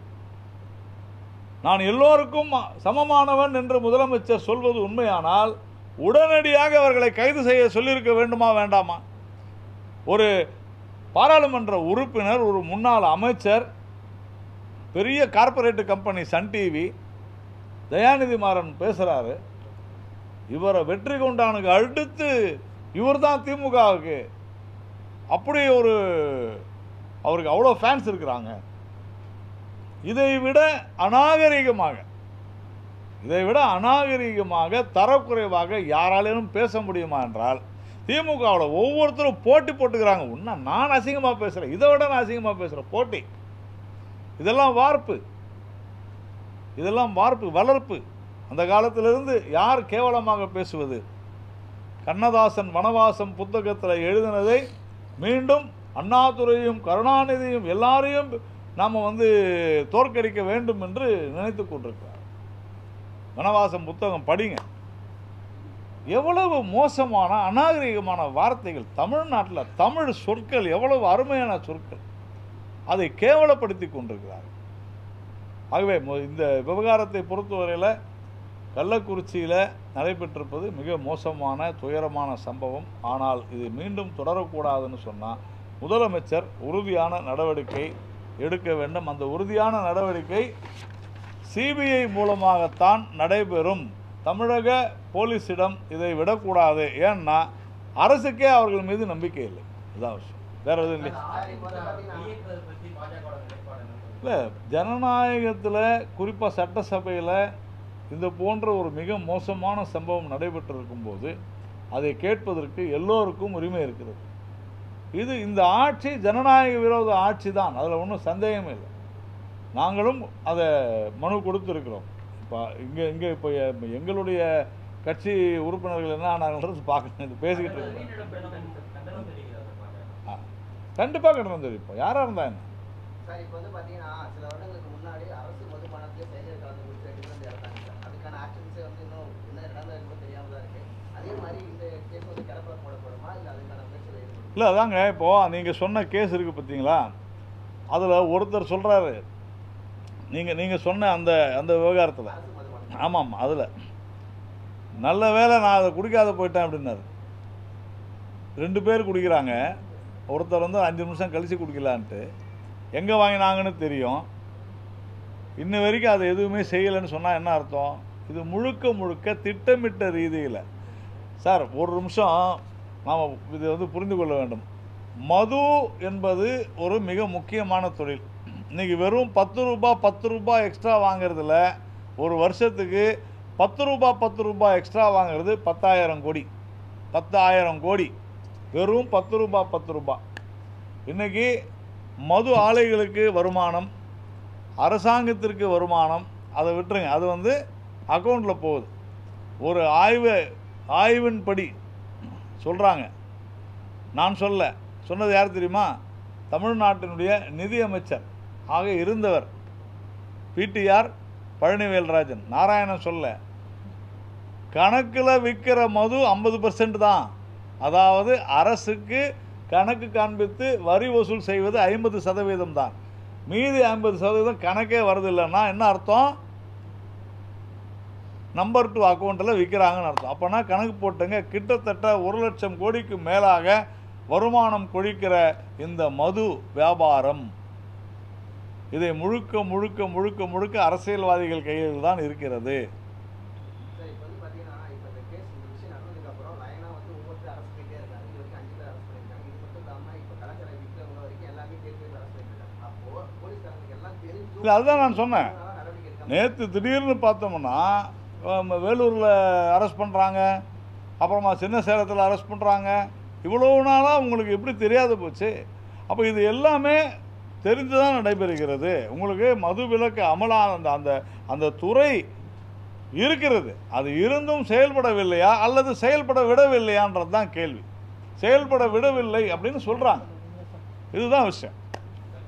நான் எல்லோருக்கும் சமமானவன் என்று முதலமைச்சர் சொல்வது உண்மையானால் உடனடியாக அவர்களை கைது செய்ய சொல்லியிருக்க வேண்டுமா வேண்டாமா ஒரு பாராளுமன்ற உறுப்பினர் ஒரு முன்னாள் அமைச்சர் பெரிய corporate company Sun TV Dayanidhi Maran பேசுகிறாரு இவரை வெற்றி கொண்டானுக்கு அடுத்து இவர் தான் திமுகவுக்கு அப்படி ஒரு அவருக்கு அவ்வளோ ஃபேன்ஸ் இருக்கிறாங்க இதை விட அநாகரிகமாக இதை விட அநாகரிகமாக தரக்குறைவாக யாராலேயும் பேச முடியுமா என்றால் திமுகவில் ஒவ்வொருத்தரும் போட்டி போட்டுக்கிறாங்க இன்னும் நான் அசிங்கமாக பேசுகிறேன் இதை விட நான் அசிங்கமாக பேசுகிறேன் போட்டி இதெல்லாம் வார்ப்பு இதெல்லாம் வார்ப்பு வளர்ப்பு அந்த காலத்திலிருந்து யார் கேவலமாக பேசுவது கண்ணதாசன் வனவாசம் புத்தகத்தில் எழுதினதை மீண்டும் அண்ணாதுரையும் கருணாநிதியும் எல்லாரையும் நாம் வந்து தோற்கடிக்க வேண்டும் என்று நினைத்து கொண்டிருக்கிறார் வனவாசம் புத்தகம் படிங்க எவ்வளவு மோசமான அநாகரிகமான வார்த்தைகள் தமிழ்நாட்டில் தமிழ் சொற்கள் எவ்வளவு அருமையான சொற்கள் அதை கேவலப்படுத்தி கொண்டிருக்கிறார் ஆகவே மொ- இந்த விவகாரத்தை பொறுத்தவரையில் கள்ளக்குறிச்சியில் நடைபெற்றிருப்பது மிக மோசமான துயரமான சம்பவம் ஆனால் இது மீண்டும் தொடரக்கூடாதுன்னு சொன்னால் முதலமைச்சர் உறுதியான நடவடிக்கை எடுக்க வேண்டும் அந்த உறுதியான நடவடிக்கை சிபிஐ மூலமாகத்தான் நடைபெறும் தமிழக போலீஸிடம் இதை விடக்கூடாது ஏன்னா அரசுக்கே அவர்கள் மீது நம்பிக்கை இல்லை இதான் விஷயம் வேற எதுவும் இல்லை வெளியேற்றுவது பற்றி பாஜகவோட நிலைப்பாடு என்ன? இல்லை ஜனநாயகத்தில் குறிப்பாக சட்டசபையில் இந்த போன்ற ஒரு மிக மோசமான சம்பவம் நடைபெற்றிருக்கும் போது அதை கேட்பதற்கு எல்லோருக்கும் உரிமை இருக்கிறது இது இந்த ஆட்சி ஜனநாயக விரோத ஆட்சி தான் அதில் ஒன்றும் சந்தேகமே இல்லை நாங்களும் அதை மனு கொடுத்துருக்கிறோம் இப்போ இங்கே இங்கே இப்போ எ- எங்களுடைய கட்சி உறுப்பினர்கள் என்ன ஆனாங்கன்றது பார்க்கணும் இது பேசிக்கிட்டு இருக்கோம் கண்டனம் தெரிவிக்கிறார் பாஜக. கண்டிப்பாக கட்டணம் தெரிவிப்போம் யாராக இருந்தா என்ன சார் இப்போ வந்து பார்த்தீங்கன்னா சில வருடங்களுக்கு முன்னாடி அரசு மதுபானத்தில் செயலர் கலந்து குடிச்சு ரெண்டு பேர் வந்து இறந்தாங்க சார் அதுக்கான ஆக்ஷன்ஸே வந்து இன்னும் என்ன நடந்தது கூட தெரியாம தான் இருக்கு அதே மாதிரி இந்த கேஸ் வந்து கிடப்பில் போடப்படுமா இல்லை அதுக்கான முயற்சிகள் ஈடுபடுமா இல்லை அதாங்க இப்போது நீங்கள் சொன்ன கேஸ் இருக்குது பார்த்தீங்களா அதில் ஒருத்தர் சொல்கிறாரு நீங்கள் நீங்கள் சொன்ன அந்த அந்த விவகாரத்தில் அரசு மதுபானம் ஆமாம் அதில் நல்ல வேளை நான் அதை குடிக்காத போயிட்டேன் அப்படின்னாரு ரெண்டு பேர் குடிக்கிறாங்க ஒருத்தர் வந்து அஞ்சு நிமிஷம் கழித்து குடிக்கலான்ட்டு எங்கே வாங்கினாங்கன்னு தெரியும் இன்ன வரைக்கும் அதை எதுவுமே செய்யலைன்னு சொன்னால் என்ன அர்த்தம் இது முழுக்க முழுக்க திட்டமிட்ட ரீதியில் சார் ஒரு நிமிஷம் நாம் இது வந்து புரிந்து கொள்ள வேண்டும் மது என்பது ஒரு மிக முக்கியமான தொழில் இன்னைக்கு வெறும் பத்து ரூபா பத்து ரூபாய் எக்ஸ்ட்ரா வாங்குறதுல ஒரு வருஷத்துக்கு பத்து ரூபா பத்து ரூபாய் எக்ஸ்ட்ரா வாங்குறது பத்தாயிரம் கோடி பத்தாயிரம் கோடி வெறும் பத்து ரூபா பத்து ரூபா இன்னைக்கு மது ஆலைகளுக்கு வருமானம் அரசாங்கத்திற்கு வருமானம் அதை விட்டுருங்க அது வந்து அக்கௌண்ட்டில் போகுது ஒரு ஆய்வு ஆய்வின்படி சொல்கிறாங்க நான் சொல்ல சொன்னது யார் தெரியுமா தமிழ்நாட்டினுடைய நிதியமைச்சர் ஆக இருந்தவர் பிடிஆர் பழனிவேல்ராஜன் நாராயணன் சொல்ல கணக்கில் விற்கிற மது ஐம்பது பர்சன்ட் தான் அதாவது அரசுக்கு கணக்கு காண்பித்து வரி வசூல் செய்வது ஐம்பது சதவீதம் தான் மீதி ஐம்பது சதவீதம் கணக்கே வரதில்லைன்னா என்ன அர்த்தம் நம்பர் டூ அக்கௌண்ட்டில் விற்கிறாங்கன்னு அர்த்தம் அப்போனா கணக்கு போட்டுங்க கிட்டத்தட்ட ஒரு லட்சம் கோடிக்கு மேலாக வருமானம் கொழிக்கிற இந்த மது வியாபாரம் இதை முழுக்க முழுக்க முழுக்க முழுக்க அரசியல்வாதிகள் கையில் தான் இருக்கிறது சார் இப்போ வந்து பார்த்தீங்கன்னா இப்போ இந்த கேஸ் இந்த விஷயம் நடந்ததுக்கு அப்புறம் லைனாக வந்து ஒவ்வொருத்தர் அரெஸ்ட் பண்ணிட்டே இருக்காங்க இது வரைக்கும் அஞ்சு பேர் அரெஸ்ட் பண்ணியிருக்காங்க இது மட்டும் இல்லாமல் இப்போ கலாச்சார விற்கிறவங்க வரைக்கும் எல்லாமே பேர் பேர் அரெஸ்ட் பண்ணியிருக்காங்க அப்போ போலீஸ்காரங்களுக்கு எல்லாம் தெரிஞ்சு இல்லை அதுதான் நான் சொன்னேன் நடவடிக்கை எடுக்காம நேற்று திடீர்னு பார்த்தோம்னா ஆம், வேலூரில் அரெஸ்ட் பண்ணுறாங்க அப்புறமா சின்ன சேலத்தில் அரெஸ்ட் பண்ணுறாங்க இவ்வளோ நாளாக உங்களுக்கு எப்படி தெரியாத போச்சு அப்போ இது எல்லாமே தெரிந்து தான் நடைபெறுகிறது உங்களுக்கு மது விலக்கு அமலான அந்த அந்த அந்த துறை இருக்கிறது அது இருந்தும் செயல்படவில்லையா அல்லது செயல்பட விடவில்லையான்றது தான் கேள்வி செயல்பட விடவில்லை அப்படின்னு சொல்கிறாங்க இதுதான் விஷயம்